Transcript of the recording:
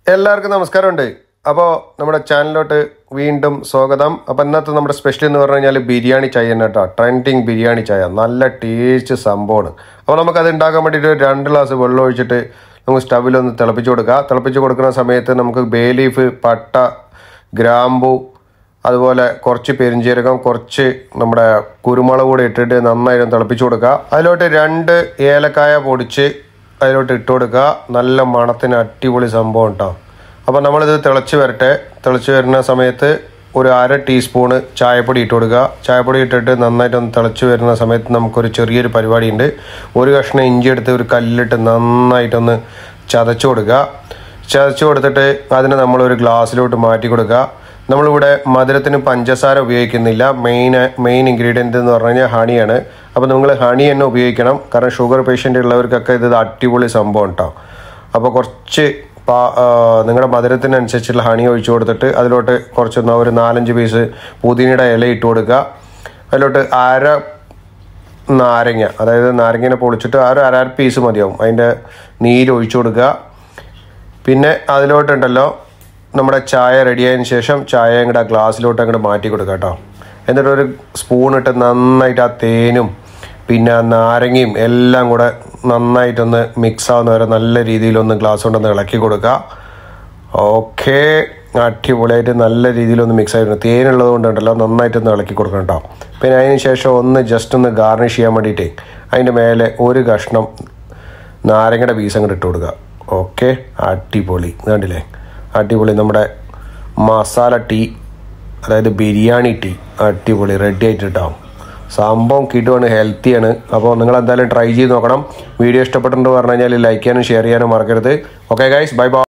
എല്ലാവർക്കും നമസ്കാരമുണ്ട് അപ്പോൾ നമ്മുടെ ചാനലിലോട്ട് വീണ്ടും സ്വാഗതം അപ്പോൾ ഇന്നത്തെ നമ്മുടെ സ്പെഷ്യൽ എന്ന് പറഞ്ഞു കഴിഞ്ഞാൽ ബിരിയാണി ചായ തന്നെ കേട്ടോ ട്രെൻഡിങ് ബിരിയാണി ചായ നല്ല ടേസ്റ്റ് സംഭവമാണ് അപ്പോൾ നമുക്കത് ഉണ്ടാക്കാൻ വേണ്ടിയിട്ട് ഒരു രണ്ട് ഗ്ലാസ് വെള്ളം ഒഴിച്ചിട്ട് നമുക്ക് സ്റ്റവിലൊന്ന് തിളപ്പിച്ച് കൊടുക്കുക തിളപ്പിച്ച് കൊടുക്കുന്ന സമയത്ത് നമുക്ക് ബേ ലീഫ് പട്ട ഗ്രാമ്പു അതുപോലെ കുറച്ച് പെരിഞ്ചീരകം കുറച്ച് നമ്മുടെ കുരുമുളക് കൂടി ഇട്ടിട്ട് നന്നായിട്ട് തിളപ്പിച്ച് കൊടുക്കുക അതിലോട്ട് രണ്ട് ഏലക്കായ പൊടിച്ച് അതിലോട്ട് ഇട്ട് കൊടുക്കുക നല്ല മണത്തിന് അടിപൊളി സംഭവം കേട്ടോ അപ്പോൾ നമ്മളിത് തിളച്ച് വരട്ടെ തിളച്ച് വരുന്ന സമയത്ത് ഒരു അര ടീസ്പൂണ് ചായപ്പൊടി ഇട്ട് കൊടുക്കുക ചായപ്പൊടി ഇട്ടിട്ട് നന്നായിട്ടൊന്ന് തിളച്ച് വരുന്ന സമയത്ത് നമുക്കൊരു ചെറിയൊരു പരിപാടിയുണ്ട് ഒരു കഷ്ണം ഇഞ്ചി എടുത്ത് ഒരു കല്ലിലിട്ട് നന്നായിട്ടൊന്ന് ചതച്ച് കൊടുക്കുക ചതച്ച് കൊടുത്തിട്ട് അതിനെ നമ്മളൊരു ഗ്ലാസ്സിലോട്ട് മാറ്റി കൊടുക്കുക നമ്മളിവിടെ മധുരത്തിന് പഞ്ചസാര ഉപയോഗിക്കുന്നില്ല മെയിൻ മെയിൻ ഇൻഗ്രീഡിയൻ്റ് എന്ന് പറഞ്ഞു കഴിഞ്ഞാൽ ഹണിയാണ് അപ്പോൾ നിങ്ങൾ ഹണി തന്നെ ഉപയോഗിക്കണം കാരണം ഷുഗർ പേഷ്യൻ്റ് ഉള്ളവർക്കൊക്കെ ഇത് അടിപൊളി സംഭവം കേട്ടോ അപ്പോൾ കുറച്ച് പാ നിങ്ങളുടെ മധുരത്തിനനുസരിച്ചുള്ള ഹണി ഒഴിച്ചു കൊടുത്തിട്ട് അതിലോട്ട് കുറച്ച് ഒരു നാലഞ്ച് പീസ് പുതിനയുടെ ഇല ഇട്ട് കൊടുക്കുക അതിലോട്ട് അര നാരങ്ങ അതായത് നാരങ്ങനെ പൊളിച്ചിട്ട് ആ ഒരു അര പീസ് മതിയാവും അതിൻ്റെ നീര് ഒഴിച്ചു കൊടുക്കുക പിന്നെ അതിലോട്ടുണ്ടല്ലോ നമ്മുടെ ചായ റെഡിയായതിന് ശേഷം ചായ അങ്ങോട്ട് ആ ഗ്ലാസ്സിലോട്ട് അങ്ങോട്ട് മാറ്റി കൊടുക്കുക കേട്ടോ എന്നിട്ട് ഒരു സ്പൂൺ ഇട്ട് നന്നായിട്ട് ആ തേനും പിന്നെ ആ നാരങ്ങയും എല്ലാം കൂടെ നന്നായിട്ടൊന്ന് മിക്സ് ആവുന്ന വരെ നല്ല രീതിയിലൊന്ന് ഗ്ലാസ് കൊണ്ടൊന്ന് ഇളക്കി കൊടുക്കുക ഓക്കെ അടിപൊളിയായിട്ട് നല്ല രീതിയിലൊന്ന് മിക്സ് ആയിരുന്നു തേനുള്ളത് കൊണ്ടുണ്ടല്ലോ നന്നായിട്ടൊന്ന് ഇളക്കി കൊടുക്കണം കേട്ടോ പിന്നെ അതിന് ശേഷം ഒന്ന് ജസ്റ്റ് ഒന്ന് ഗാർണിഷ് ചെയ്യാൻ വേണ്ടിയിട്ട് അതിൻ്റെ മേലെ ഒരു കഷ്ണം നാരങ്ങയുടെ പീസ് അങ്ങോട്ട് ഇട്ട് കൊടുക്കുക ഓക്കെ അടിപൊളി ഇത് കണ്ടില്ലേ അടിപൊളി നമ്മുടെ മസാല ടീ അതായത് ബിരിയാണി ടീ അടിപൊളി റെഡി ആയിട്ട് കിട്ടാം സംഭവം കിട്ടുവാണ് ഹെൽത്തിയാണ് അപ്പോൾ നിങ്ങൾ എന്തായാലും ട്രൈ ചെയ്ത് നോക്കണം വീഡിയോ ഇഷ്ടപ്പെട്ടിട്ടുണ്ട് പറഞ്ഞു കഴിഞ്ഞാൽ ലൈക്ക് ചെയ്യാനും ഷെയർ ചെയ്യാനും മറക്കരുത് ഓക്കെ ഗൈസ് ബൈ ബൈ